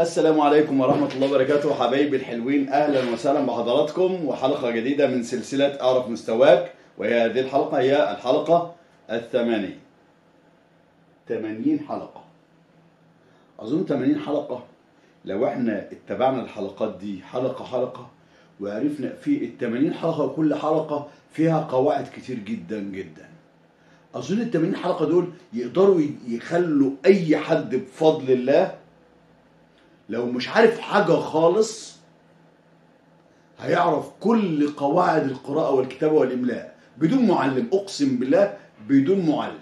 السلام عليكم ورحمة الله وبركاته حبايبي الحلوين أهلا وسهلا بحضراتكم وحلقة جديدة من سلسلة أعرف مستواك وهي هذه الحلقة هي الحلقة الثمانية 80 حلقة أظن 80 حلقة لو احنا اتبعنا الحلقات دي حلقة حلقة وعرفنا في ال 80 حلقة كل حلقة فيها قواعد كتير جدا جدا أظن ال 80 حلقة دول يقدروا يخلوا أي حد بفضل الله لو مش عارف حاجة خالص هيعرف كل قواعد القراءة والكتابة والإملاء بدون معلم أقسم بالله بدون معلم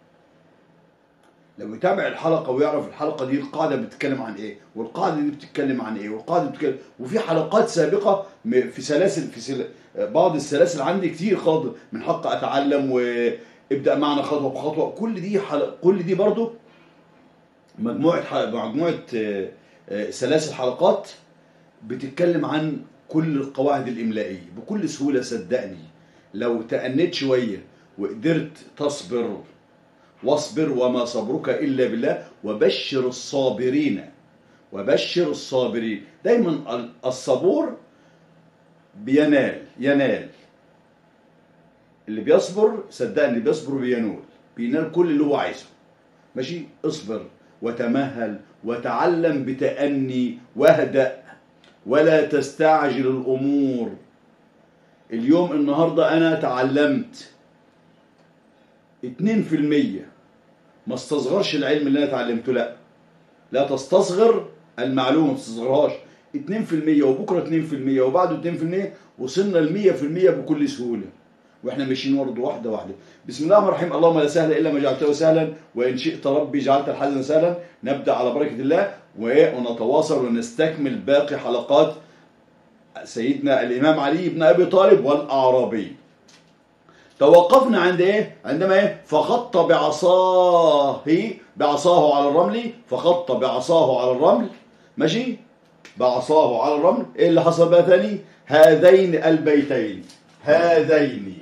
لو يتابع الحلقة ويعرف الحلقة دي القاعدة بتتكلم عن إيه والقاعدة دي بتتكلم عن إيه والقاعدة بتتكلم وفي حلقات سابقة م- في سلاسل في سل... بعض السلاسل عندي كتير خالص من حق أتعلم وابدأ معنا خطوة بخطوة كل دي حلق... كل دي برضو مجموعة ح- مجموعة آه، آه، سلاسل حلقات بتتكلم عن كل القواعد الإملائية بكل سهولة صدقني لو تأنيت شوية وقدرت تصبر واصبر وما صبرك إلا بالله وبشر الصابرين وبشر الصابرين دايما ال- الصبور بينال ينال اللي بيصبر صدقني بيصبر بينول بينال كل اللي هو عايزه ماشي اصبر وتمهل وتعلم بتأني واهدأ ولا تستعجل الأمور اليوم النهاردة أنا تعلمت 2% ما استصغرش العلم اللي أنا تعلمته لا لا تستصغر المعلومة ما تستصغرهاش 2% وبكرة 2% وبعده 2% وصلنا ل 100% بكل سهولة واحنا ماشيين برضه واحده واحده بسم الله الرحمن الرحيم اللهم لا سهل الا ما جعلته سهلا وان شئت ربي جعلت الحزن سهلا نبدا على بركه الله وإيه؟ ونتواصل ونستكمل باقي حلقات سيدنا الامام علي بن ابي طالب والاعرابي توقفنا عند ايه عندما ايه فخط بعصاه بعصاه على الرمل فخط بعصاه على الرمل ماشي بعصاه على الرمل ايه اللي حصل بقى ثاني هذين البيتين هذين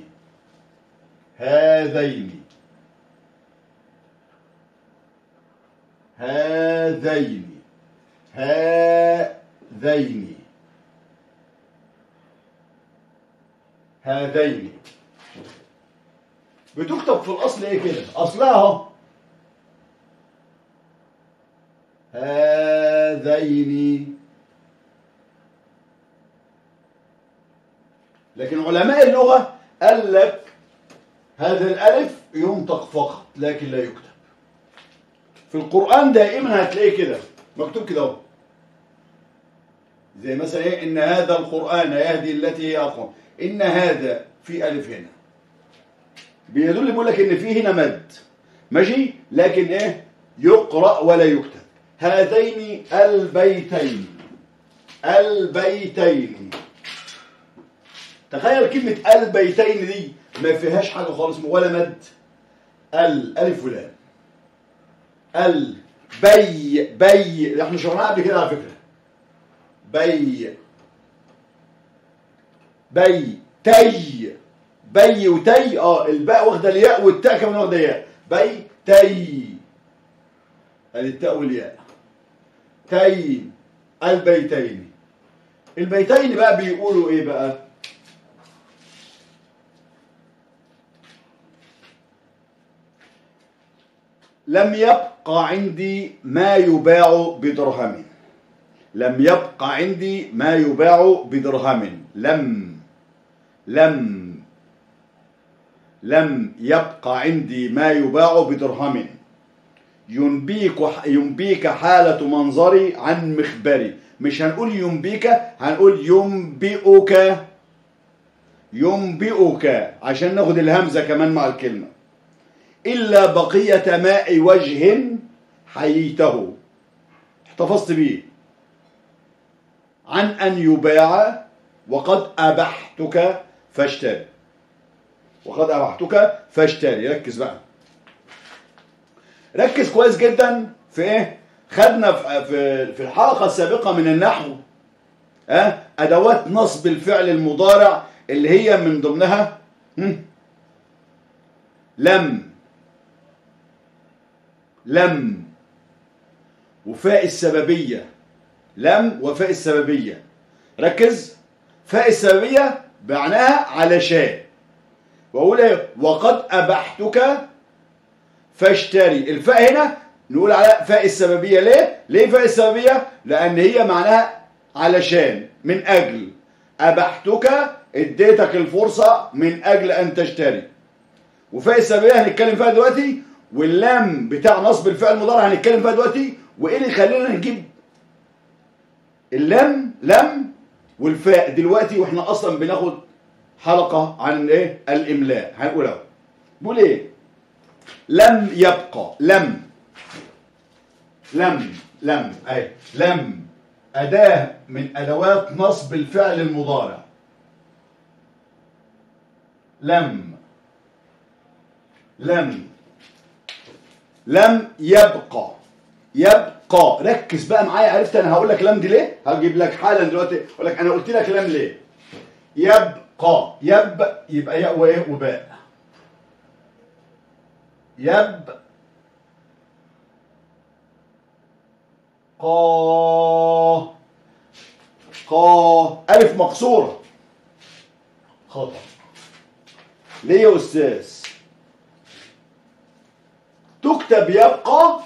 هذين هذين هذين هذين بتكتب في الاصل ايه كده اصلها اهو هذين لكن علماء اللغة قال لك هذا الألف ينطق فقط لكن لا يكتب في القرآن دائما هتلاقيه كده مكتوب كده اهو زي مثلا ايه ان هذا القرآن يهدي التي هي اقوم ان هذا في ألف هنا بيدل بيقول لك ان في هنا مد ماشي لكن ايه يقرأ ولا يكتب هذين البيتين البيتين تخيل كلمة البيتين دي ما فيهاش حاجة خالص ولا مد ال ألف ولام ال بي بي احنا شرحناها قبل كده على فكرة بي بي تي بي وتي اه الباء واخده الياء والتاء كمان واخده ياء بي تي ادي التاء والياء تي البيتين البيتين بقى بيقولوا ايه بقى لم يبقى عندي ما يباع بدرهم لم يبقى عندي ما يباع بدرهم لم لم لم يبقى عندي ما يباع بدرهم ينبيك ينبيك حالة منظري عن مخبري مش هنقول ينبيك هنقول ينبئك ينبئك عشان ناخد الهمزة كمان مع الكلمة إلا بقية ماء وجه حييته احتفظت به عن أن يباع وقد أبحتك فاشتري وقد أبحتك فاشتري ركز بقى ركز كويس جدا في ايه خدنا في في في الحلقة السابقة من النحو ها أدوات نصب الفعل المضارع اللي هي من ضمنها هم؟ لم لم وفاء السببية لم وفاء السببية ركز فاء السببية معناها علشان واقول ايه وقد ابحتك فاشتري الفاء هنا نقول على فاء السببية ليه ليه فاء السببية لان هي معناها علشان من اجل ابحتك اديتك الفرصة من اجل ان تشتري وفاء السببية هنتكلم فيها دلوقتي واللام بتاع نصب الفعل المضارع هنتكلم فيها دلوقتي وايه اللي يخلينا نجيب اللام لم والفاء دلوقتي واحنا اصلا بناخد حلقة عن ايه الاملاء هنقولها بقول ايه لم يبقى لم لم لم اهي لم أداة من أدوات نصب الفعل المضارع لم لم لم يبقى يبقى ركز بقى معايا عرفت انا هقول لك لم دي ليه هجيب لك حالا دلوقتي اقول لك انا قلت لك لم ليه يبقى يب يبقى ياء وايه وباء يب قا قا ألف مقصورة خطأ ليه يا أستاذ تكتب يبقى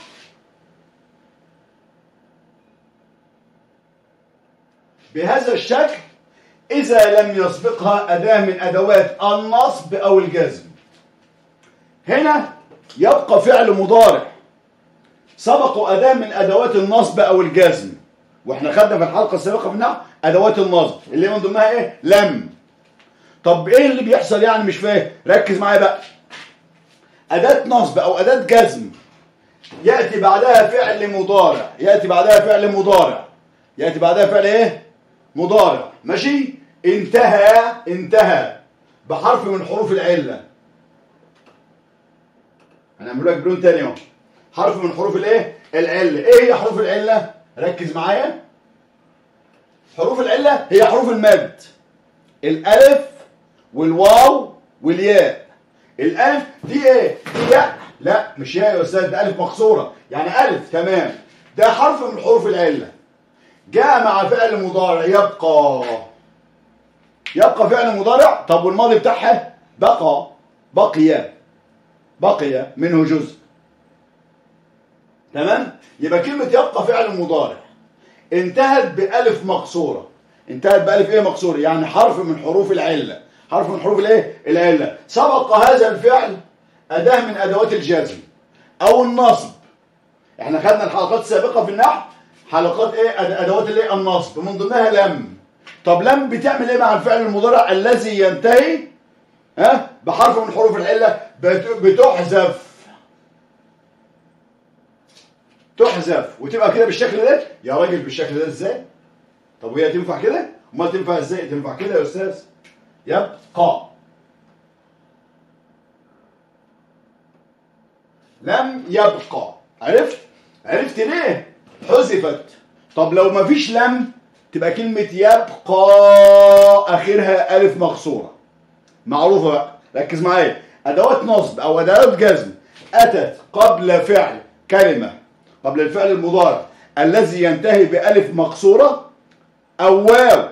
بهذا الشكل إذا لم يسبقها أداة من أدوات النصب أو الجزم هنا يبقى فعل مضارع سبقوا أداة من أدوات النصب أو الجزم واحنا خدنا في الحلقة السابقة منها أدوات النصب اللي من ضمنها إيه؟ لم طب إيه اللي بيحصل يعني مش فاهم ركز معايا بقى أداة نصب أو أداة جزم يأتي بعدها فعل مضارع يأتي بعدها فعل مضارع يأتي بعدها فعل إيه؟ مضارع ماشي انتهى انتهى بحرف من حروف العلة هنعمل لك بلون تاني اهو حرف من حروف الايه العلة ايه هي حروف العلة ركز معايا حروف العلة هي حروف المد الالف والواو والياء الالف دي ايه دي ياء لا مش ياء يا استاذ ده الف مكسوره يعني الف تمام ده حرف من حروف العله جاء مع فعل مضارع يبقى يبقى فعل مضارع طب والماضي بتاعها بقى بقي بقي منه جزء تمام يبقى كلمة يبقى فعل مضارع انتهت بألف مقصورة انتهت بألف ايه مقصورة يعني حرف من حروف العلة حرف من حروف الايه العلة سبق هذا الفعل أداة من أدوات الجزم أو النصب احنا خدنا الحلقات السابقة في النحو حلقات ايه أد- ادوات الايه النصب من ضمنها لم طب لم بتعمل ايه مع الفعل المضارع الذي ينتهي ها بحرف من حروف العله بت- بتحذف تحذف وتبقى كده بالشكل ده يا راجل بالشكل ده ازاي طب وهي تنفع كده امال تنفع ازاي تنفع كده يا استاذ يبقى لم يبقى عرفت عرفت ليه حذفت طب لو ما فيش لم تبقى كلمة يبقى آخرها ألف مقصورة معروفة بقى ركز معايا أدوات نصب أو أدوات جزم أتت قبل فعل كلمة قبل الفعل المضارع الذي ينتهي بألف مقصورة أو واو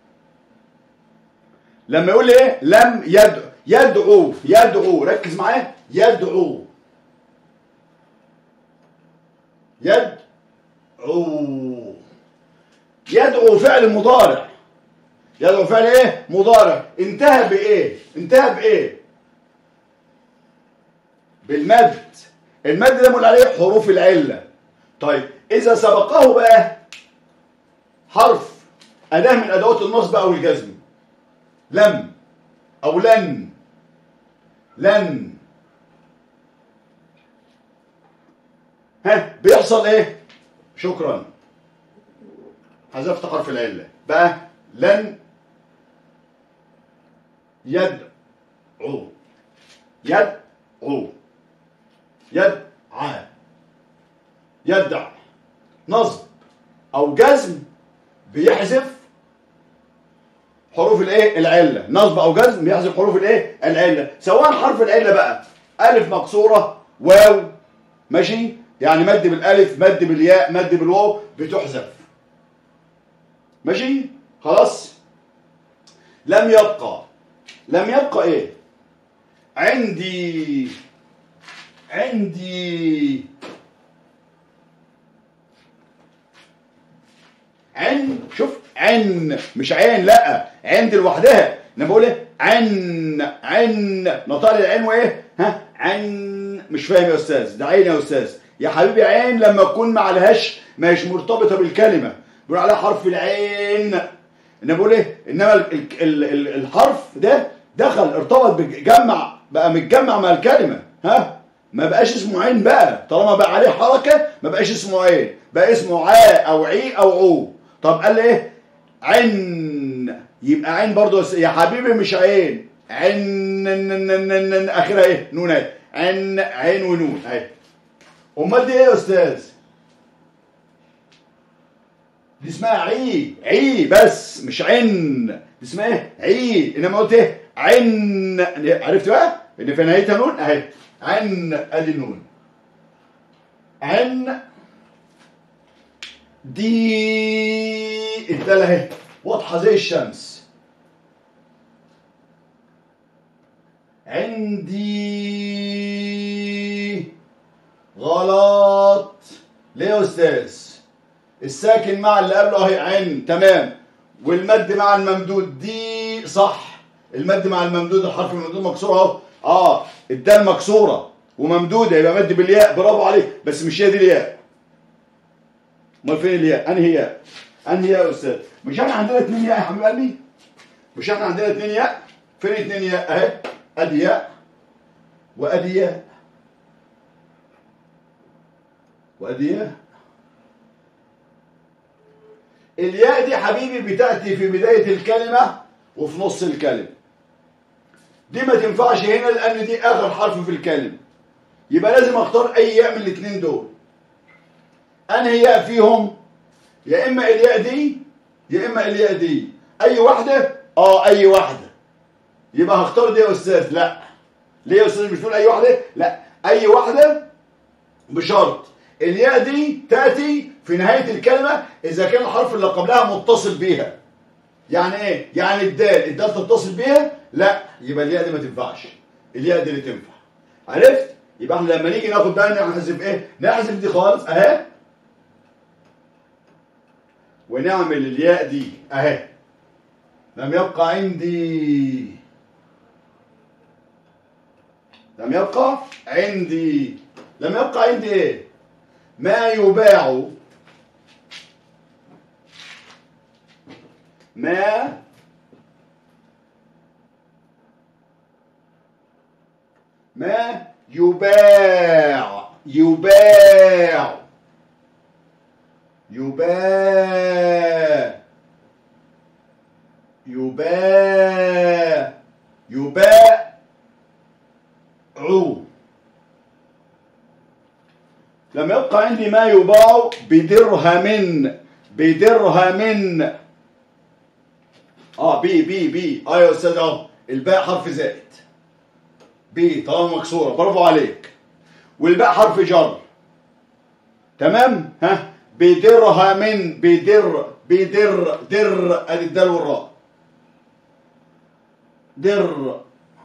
لما يقول لي إيه لم يدعو يدعو يدعو ركز معايا يدعو يدعو يدعو فعل مضارع يدعو فعل ايه مضارع انتهى بايه انتهى بايه بالمد المد ده بنقول عليه حروف العله طيب اذا سبقه بقى حرف اداه من ادوات النصب او الجزم لم او لن لن ها بيحصل ايه شكرا حذفت حرف العله بقى لن يدعو يدعو يدعى يدع نصب او جزم بيحذف حروف الايه العله نصب او جزم بيحذف حروف الايه العله سواء حرف العله بقى الف مقصوره واو ماشي يعني مد بالالف مد بالياء مد بالواو بتحذف ماشي خلاص لم يبقى لم يبقى ايه عندي عندي عن شوف عن مش عين لا عين دي لوحدها انا بقول ايه عن عن نطال العين وايه ها عن مش فاهم يا استاذ ده عين يا استاذ يا حبيبي عين لما تكون ما عليهاش مش مرتبطه بالكلمه بيقول عليها حرف العين انا بقول ايه انما ال ال ال الحرف ده دخل ارتبط بجمع بقى متجمع مع الكلمه ها ما بقاش اسمه عين بقى طالما بقى عليه حركه ما بقاش اسمه عين بقى اسمه عاء او عي او عو طب قال لي ايه عن يبقى عين برضو يا حبيبي مش عين عن اخرها ايه نون اهي عن عين ونون اهي امال دي ايه يا استاذ دي اسمها عي عي بس مش عن دي اسمها ايه عي انما قلت ايه عن عرفت بقى ان في نهايتها نون اهي عن ادي النون عن دي الدالة اهي واضحة زي الشمس عندي غلط ليه يا استاذ الساكن مع اللي قبله اهي عين تمام والمد مع الممدود دي صح المد مع الممدود الحرف الممدود مكسور اهو اه الدال مكسوره وممدوده يبقى مد بالياء برافو عليك بس مش هي دي الياء امال فين الياء انهي ياء انهي ياء يا استاذ مش احنا عندنا اتنين ياء يا حبيب قلبي مش احنا عندنا اتنين ياء فين اتنين ياء اهي ادي ياء وادي ياء وادي ياء الياء دي حبيبي بتاتي في بدايه الكلمه وفي نص الكلمه دي ما تنفعش هنا لان دي اخر حرف في الكلمه يبقى لازم اختار اي ياء من الاثنين دول انهي ياء فيهم يا اما الياء دي يا اما الياء دي اي واحده اه اي واحده يبقى هختار دي يا استاذ لا ليه يا استاذ مش تقول اي واحده لا اي واحده بشرط الياء دي تاتي في نهايه الكلمه اذا كان الحرف اللي قبلها متصل بيها يعني ايه يعني الدال الدال تتصل بيها لا يبقى الياء دي ما تنفعش الياء دي اللي تنفع عرفت يبقى احنا لما نيجي ناخد بقى نحذف ايه نحذف دي خالص اهي ونعمل الياء دي اهي لم يبقى عندي لم يبقى عندي لم يبقى عندي ايه ما يباع ما ما يباع يباع يباع يباع يباع لم يبقى عندي ما يباع بدرهم بدرهم اه بي بي بي اه يا استاذ اهو الباء حرف زائد بي طالما مكسوره برافو عليك والباء حرف جر تمام ها بدرهم بدر بدر در ادي الدال والراء در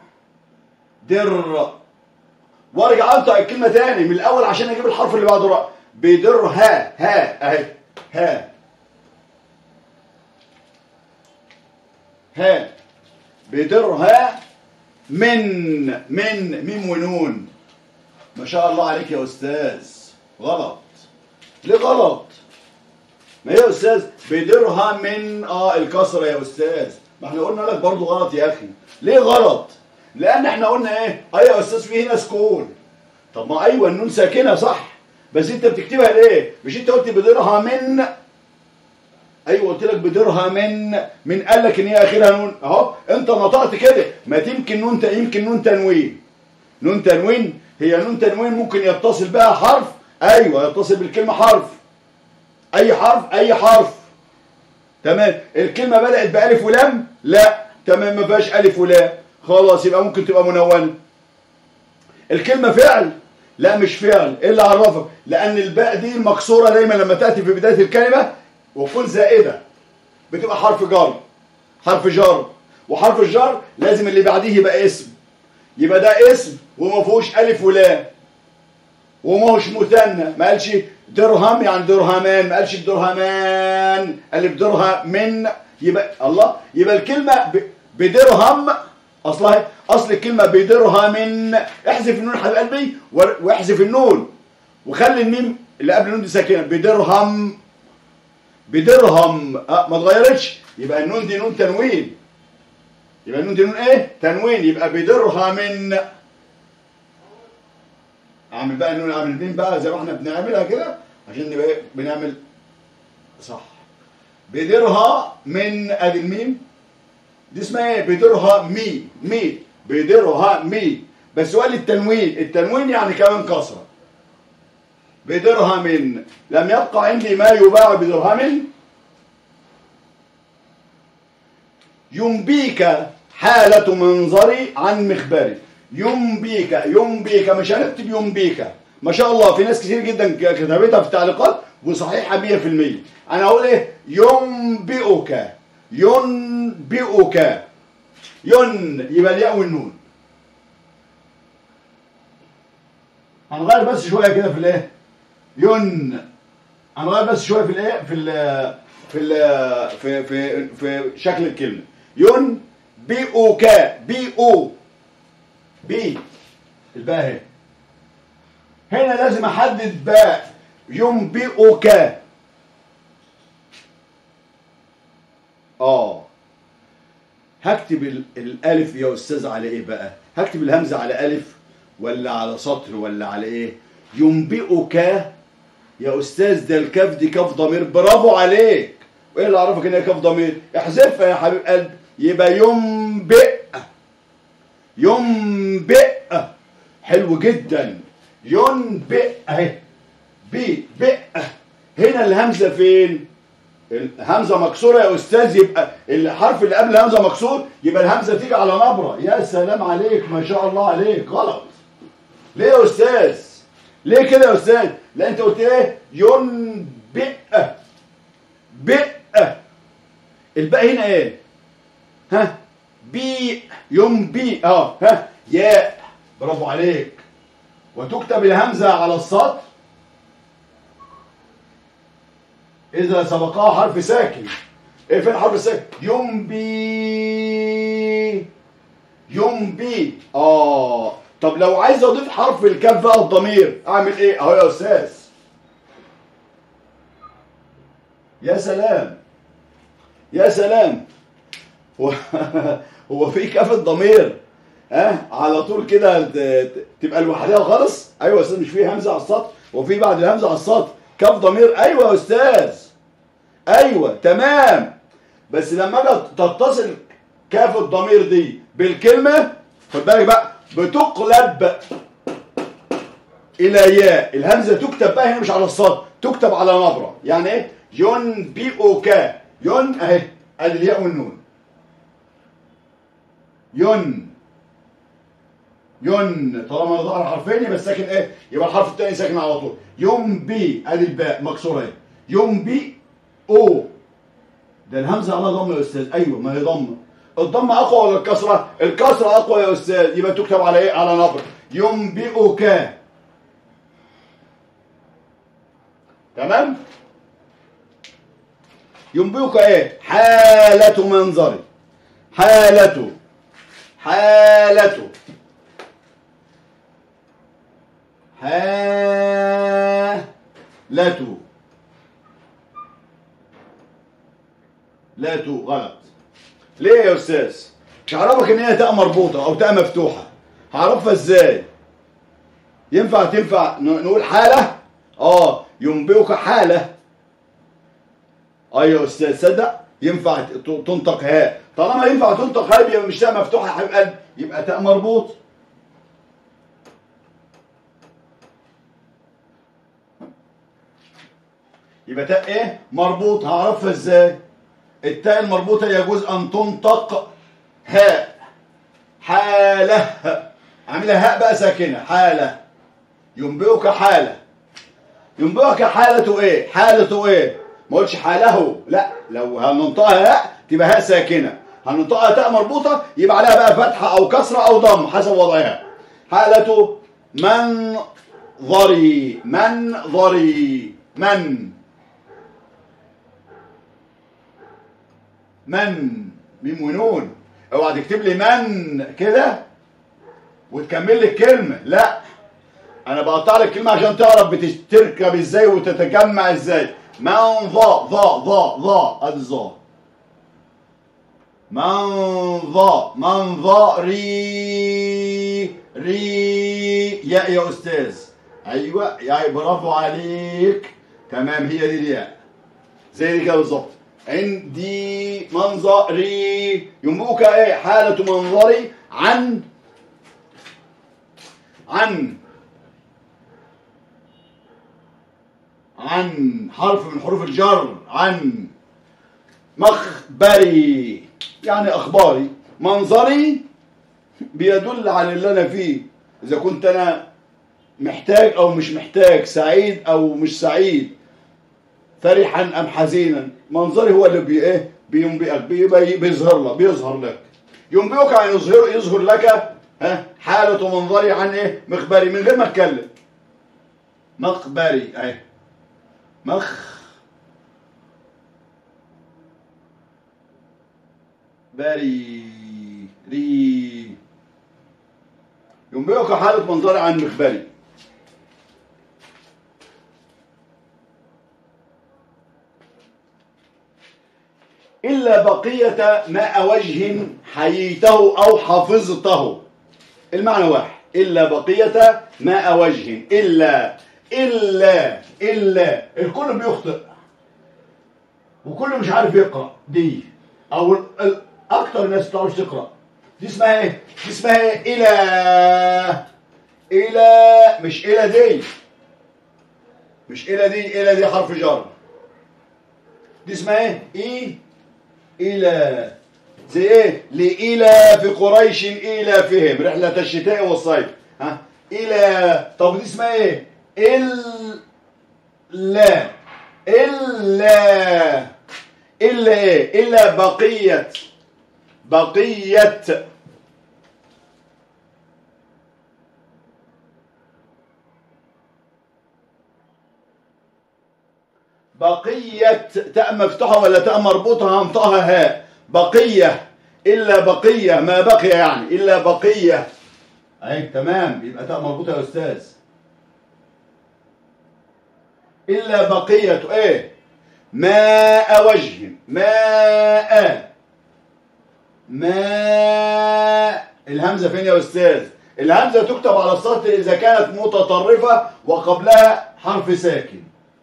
در وارجع انطق الكلمه تاني من الاول عشان اجيب الحرف اللي بعده راء بدر ها ها اهي ها ها بدرها من من ميم ونون ما شاء الله عليك يا استاذ غلط ليه غلط ما هي يا استاذ بدرها من اه الكسره يا استاذ ما احنا قلنا لك برضو غلط يا اخي ليه غلط لان احنا قلنا ايه اه يا استاذ في هنا سكون طب ما ايوه النون ساكنه صح بس انت بتكتبها ليه مش انت قلت بدرها من ايوه قلت لك بدرها من من قال لك ان هي اخرها نون اهو انت نطقت كده ما تمكن نون يمكن نون تنوين نون تنوين هي نون تنوين ممكن يتصل بها حرف ايوه يتصل بالكلمه حرف اي حرف اي حرف تمام الكلمه بدات بالف ولام لا تمام ما فيهاش الف ولام خلاص يبقى ممكن تبقى منونه الكلمه فعل لا مش فعل ايه اللي عرفك لان الباء دي المكسوره دايما لما تاتي في بدايه الكلمه وتكون زائده بتبقى حرف جر حرف جر وحرف الجر لازم اللي بعديه يبقى اسم يبقى ده اسم وما فيهوش الف ولام وما هوش مثنى ما قالش درهم يعني درهمان ما قالش درهمان قال بدرهم من يبقى الله يبقى الكلمه ب- بدرهم اصلها اصل الكلمه بدرهم احذف النون حبيب قلبي ور- واحذف النون وخلي الميم اللي قبل النون دي ساكنه بدرهم بدرهم أه ما اتغيرتش يبقى النون دي نون تنوين يبقى النون دي نون ايه تنوين يبقى بدرهم اعمل بقى النون اعمل الميم بقى زي ما احنا بنعملها كده عشان نبقى إيه؟ بنعمل صح بدرها من ادي الميم دي اسمها ايه بدرها مي مي بدرها مي بس هو قال لي التنوين التنوين يعني كمان كسره بدرهم لم يبقى عندي ما يباع بدرهم ينبيك حالة منظري عن مخبري ينبيك ينبيك مش هنكتب ينبيك ما شاء الله في ناس كتير جدا كتبتها في التعليقات وصحيحة 100% انا هقول ايه ينبئك ينبئك ين يبقى الياء والنون هنغير بس شويه كده في الايه ين هنغير بس شويه في الايه في ال في ال في في في شكل الكلمه ين بيئوك بيئو بي الباء اهي هنا لازم احدد باء ينبئك اه هكتب ال- الالف يا استاذ على ايه بقى هكتب الهمزه على الف ولا على سطر ولا على ايه ينبئك يا استاذ ده الكاف دي كاف ضمير برافو عليك وايه اللي عرفك ان هي كاف ضمير احذفها يا حبيب قلبي يبقى ينبئ ينبئ حلو جدا ينبئ اهي بي بئ هنا الهمزه فين الهمزه مكسوره يا استاذ يبقى الحرف اللي قبل الهمزه مكسور يبقى الهمزه تيجي على نبره يا سلام عليك ما شاء الله عليك غلط ليه يا استاذ ليه كده يا استاذ لا انت قلت ايه ينبئ بئ الباء هنا ايه ها بي ينبي اه ها ياء برافو عليك وتكتب الهمزه على السطر إذا سبقها حرف ساكن إيه فين حرف الساكن ينبي ينبي آه طب لو عايز أضيف حرف الكاف بقى الضمير أعمل إيه أهو يا أستاذ يا سلام يا سلام هو هو في كاف الضمير ها على طول كده ت- ت- تبقى لوحدها خالص ايوه يا استاذ مش في همزه على السطر وفي بعد الهمزه على السطر كاف ضمير ايوه يا استاذ ايوه تمام بس لما اجي تتصل كاف الضمير دي بالكلمه خد بالك بقى بتقلب الى ياء الهمزه تكتب بقى هنا مش على السطر تكتب على نبره يعني ايه ينبئك ين اهي ادي الياء والنون ين ين طالما انا ظهر حرفين يبقى الساكن ايه يبقى الحرف الثاني ساكن على طول ينبي ادي الباء مكسوره اهي ينبي او ده الهمزه على ضمه يا استاذ ايوه ما هي ضمه الضمه اقوى ولا الكسره الكسره اقوى يا استاذ يبقى تكتب على ايه على نبر ينبئك تمام ينبئك ايه حاله منظري حالته حالته حالته لا تو غلط ليه يا استاذ مش هعرفك ان هي تاء مربوطه او تاء مفتوحه هعرفها ازاي ينفع تنفع ن- نقول حاله اه ينبئك حاله ايوه يا استاذ صدق ينفع ت- تنطق هاء طالما ينفع تنطق هاء يبقى مش تاء مفتوحه يا حبيب قلبي يبقى تاء مربوط يبقى تاء ايه مربوط هعرفها ازاي التاء المربوطه يجوز ان تنطق هاء حاله عاملها هاء بقى ساكنه حاله ينبئك حاله ينبئك حالته ايه حالته ايه ما قلتش حاله لا لو هننطقها هاء تبقى هاء ساكنه هننطقها تاء مربوطه يبقى عليها بقى فتحه او كسره او ضم حسب وضعها حالة منظري منظري من من ميم ونون اوعى تكتب لي من كده وتكمل لي الكلمه لا انا بقطع لك الكلمه عشان تعرف بتركب ازاي وتتجمع ازاي من ظا ظا ظا ظا ادي ظا من ظا من ظا ري ري يا يا استاذ ايوه يا برافو عليك تمام هي دي الياء زي دي كده بالظبط عندي منظري ينبؤك ايه حالة منظري عن عن عن حرف من حروف الجر عن مخبري يعني اخباري منظري بيدل على اللي انا فيه اذا كنت انا محتاج او مش محتاج سعيد او مش سعيد فرحا ام حزينا منظري هو اللي بي ايه بينبئك بي بي بيظهر لك بيظهر لك ينبئك عن يظهر يظهر لك ها حالة منظري عن ايه مخبري من غير ما اتكلم مخبري اهي مخ بري ري ينبئك حالة منظري عن مخبري إلا بقية ماء وجه حييته أو حفظته المعنى واحد إلا بقية ماء وجه إلا إلا إلا الكل بيخطئ وكل مش عارف يقرأ دي أو ال- ال- أكتر الناس بتعرفش تقرأ دي اسمها إيه؟ دي اسمها إيه؟ إلى إلى مش إلى دي مش إلى دي إلى دي حرف جر دي اسمها إيه؟ إيه إلى زي إيه؟ لإلى في قريش إلى فهم رحلة الشتاء والصيف ها إلى طب دي اسمها إيه؟ إلا إلا إلا إيه؟ إلا بقية بقية بقية تاء مفتوحة ولا تاء مربوطة هنطقها هاء بقية إلا بقية ما بقي يعني إلا بقية أي تمام يبقى تاء مربوطة يا أستاذ إلا بقية إيه ماء وجه ماء ماء الهمزة فين يا أستاذ الهمزة تكتب على السطر إذا كانت متطرفة وقبلها حرف ساكن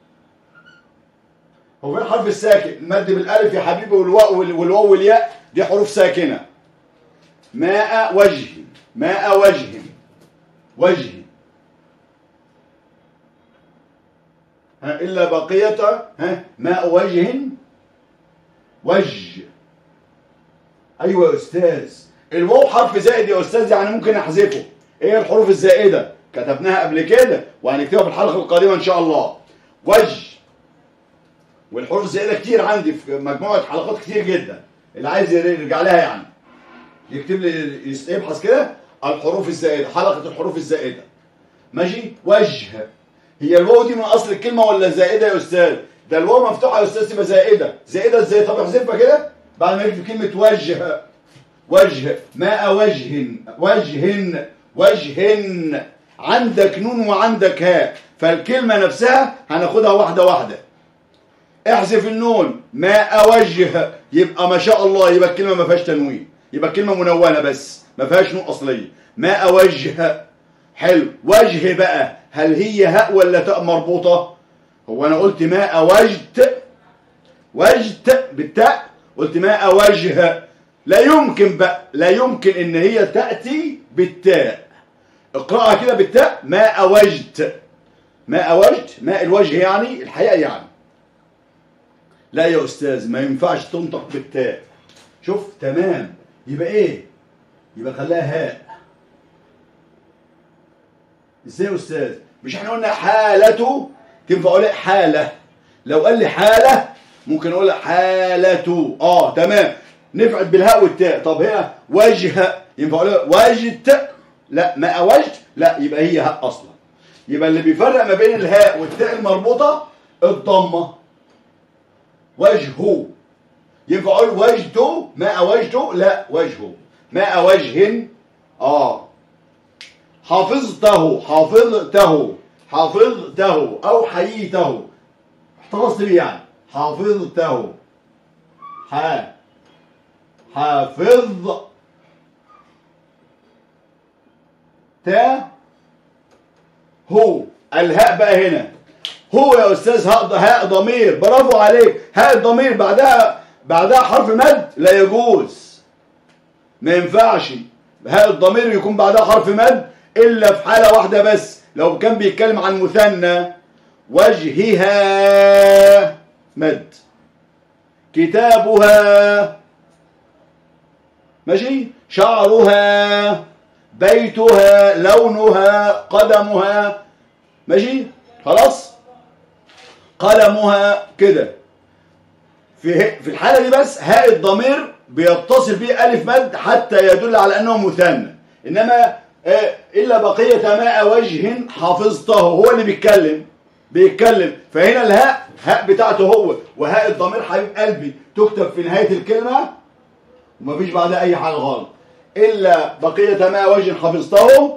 هو فين الحرف الساكن المد بالالف يا حبيبي والواو والواو والياء دي حروف ساكنه ماء وجه ماء وجه وجه ها الا بقيه ها ماء وجه وجه ايوه يا استاذ الواو حرف زائد يا استاذ يعني ممكن احذفه ايه الحروف الزائده كتبناها قبل كده وهنكتبها في الحلقه القادمه ان شاء الله وجه والحروف الزائده كتير عندي في مجموعه حلقات كتير جدا اللي عايز يرجع لها يعني يكتب لي يس- يبحث كده الحروف الزائده حلقه الحروف الزائده ماشي وجه هي الواو دي من اصل الكلمه ولا زائده يا استاذ ده الواو مفتوحه يا استاذ تبقى زائده زائده ازاي طب احذفها كده بعد ما يكتب كلمه وجه وجه ماء وجه وجه وجه عندك نون وعندك هاء فالكلمه نفسها هناخدها واحده واحده احذف النون ماء وجه يبقى ما شاء الله يبقى الكلمه ما فيهاش تنوين يبقى الكلمه منونه بس ما فيهاش نون اصليه ماء وجه حلو وجه بقى هل هي هاء ولا تاء مربوطه هو انا قلت ماء وجت وجت بالتاء قلت ماء وجه لا يمكن بقى لا يمكن ان هي تاتي بالتاء اقراها كده بالتاء ماء وجت ماء وجت ماء الوجه يعني الحقيقه يعني لا يا استاذ ما ينفعش تنطق بالتاء شوف تمام يبقى ايه يبقى خليها هاء ازاي يا استاذ مش احنا قلنا حالته تنفع اقول لك حاله لو قال لي حاله ممكن اقول حالة اه تمام نفعت بالهاء والتاء طب هنا وجه ينفع اقول وجت لا ما وجت لا يبقى هي هاء اصلا يبقى اللي بيفرق ما بين الهاء والتاء المربوطه الضمه وجهه ينفع اقول وجهه ما وجهه لا وجهه ما وجه اه حافظته حافظته حافظته او حييته احتفظت بيه يعني حافظته ح حافظ تا هو الهاء بقى هنا هو يا استاذ هاء هاء ضمير برافو عليك هاء الضمير بعدها بعدها حرف مد لا يجوز ما ينفعش هاء الضمير يكون بعدها حرف مد الا في حاله واحده بس لو كان بيتكلم عن مثنى وجهها مد كتابها ماشي شعرها بيتها لونها قدمها ماشي خلاص قلمها كده في في الحاله دي بس هاء الضمير بيتصل به الف مد حتى يدل على انه مثنى انما آه، الا بقيه ماء وجه حافظته هو اللي بيتكلم بيتكلم فهنا الهاء هاء بتاعته هو وهاء الضمير حبيب قلبي تكتب في نهايه الكلمه ومفيش بعدها اي حاجه غلط الا بقيه ماء وجه حفظته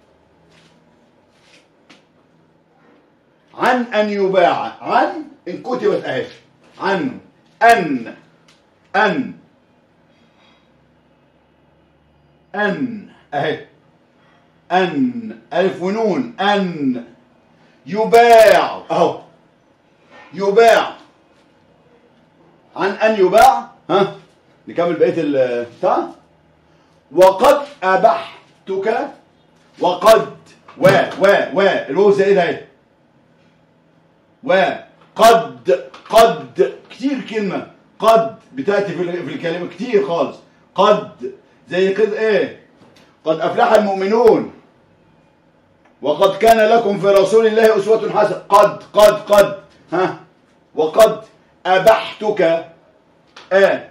عن ان يباع عن ان كتبت اهي عن ان ان ان اهي ان الف ونون ان يباع اهو يباع عن ان يباع ها نكمل بقيه البتاع وقد ابحتك وقد و و و الواو زائده اهي وقد قد كتير كلمة قد بتأتي في ال- في الكلمة كتير خالص قد زي كده ايه قد أفلح المؤمنون وقد كان لكم في رسول الله أسوة حسنة قد قد قد ها وقد أبحتك آه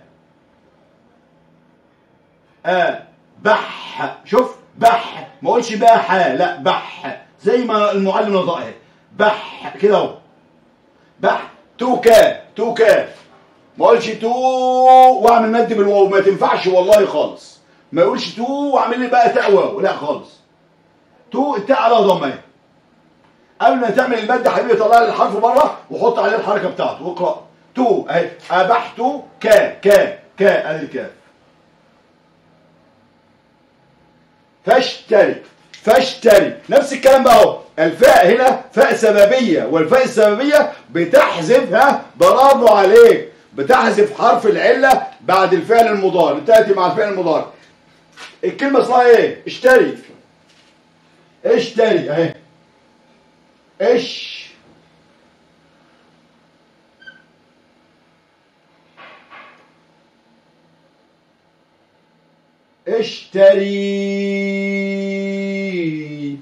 آه بح شوف بح ما اقولش باح لا بح زي ما المعلم نطقها بح كده اهو بح توكا توكا ما اقولش تو واعمل مد بالواو ما تنفعش والله خالص ما يقولش تو واعمل لي بقى تاء واو لا خالص تو التاء على ضمه قبل ما تعمل المد يا حبيبي طلع لي الحرف بره وحط عليه الحركه بتاعته واقرا تو اهي ابحت كا كا كا ادي الكاف فاشتري فاشتري نفس الكلام بقى اهو الفاء هنا فاء سببيه والفاء السببيه بتحذفها برافو عليك بتحذف حرف العله بعد الفعل المضارع تاتي مع الفعل المضارع الكلمه اسمها ايه اشتري اشتري اهي اش اشتري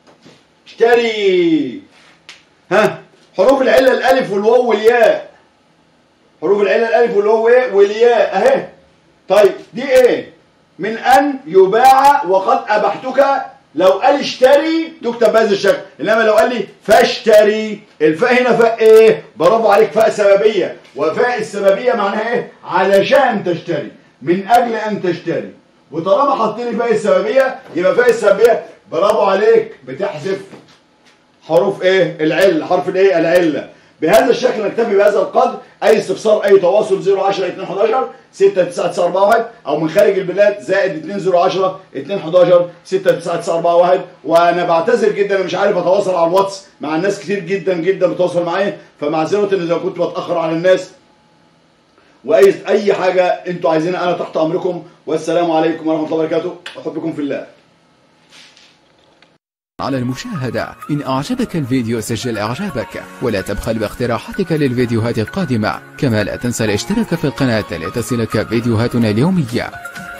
اشتري ها حروف العله الالف والواو والياء حروف العله الالف والواو إيه؟ والياء اهي طيب دي ايه من ان يباع وقد ابحتك لو قال اشتري تكتب بهذا الشكل انما لو قال لي فاشتري الفاء هنا فاء ايه برافو عليك فاء سببيه وفاء السببيه معناها ايه علشان تشتري من اجل ان تشتري وطالما حاطين لي فاء السببيه يبقى فاء السببيه برافو عليك بتحذف حروف ايه العله حرف الايه العله بهذا الشكل نكتفي بهذا القدر اي استفسار اي تواصل 010 211 69941 او من خارج البلاد زائد 2010 211 69941 وانا بعتذر جدا انا مش عارف اتواصل على الواتس مع الناس كتير جدا جدا بتواصل معايا فمعذره ان اذا كنت بتاخر على الناس واي اي حاجه انتوا عايزينها انا تحت امركم والسلام عليكم ورحمه الله وبركاته احبكم في الله على المشاهدة إن أعجبك الفيديو سجل إعجابك ولا تبخل باقتراحاتك للفيديوهات القادمة كما لا تنسى الاشتراك في القناة لتصلك فيديوهاتنا اليومية